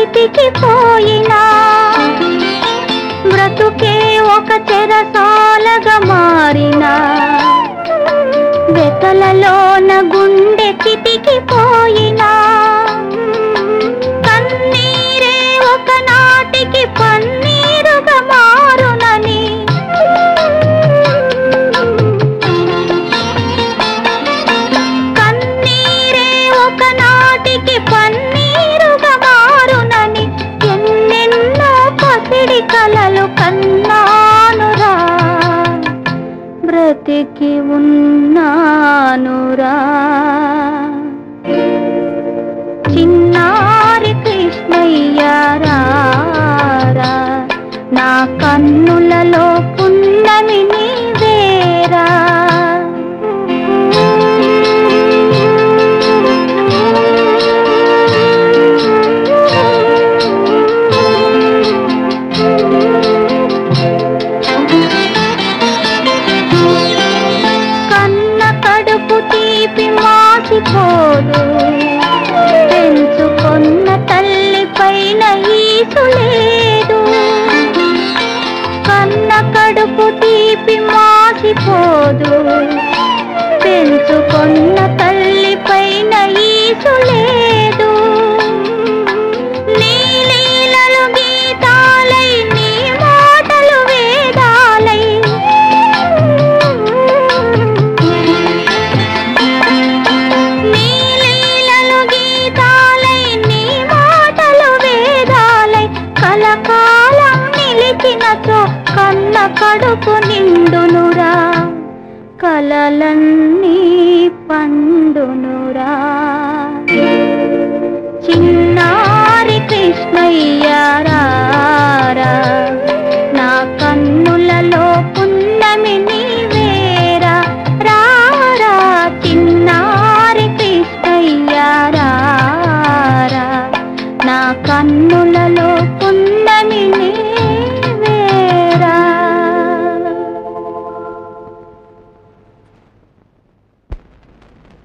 బ్రతికిపోయినా బ్రతుకే ఒక చెరసాలగా మారినా వెతలలోన గుండె చితికిపోయినా కన్నీరే ఒక నాటికి పన్నీరుగా మారునని కన్నీరే ఒక నాటికి పన్నీరుగా మారునని ఎన్నెన్నో పసిడి కలలు కన్నానురా బ్రతికి ఉన్నానురా చిన్నారి కృష్ణయ్యారా నా కన్నులలో పున్నమి నీవేరా కన్న కడుపు తీపి మాసిపోదు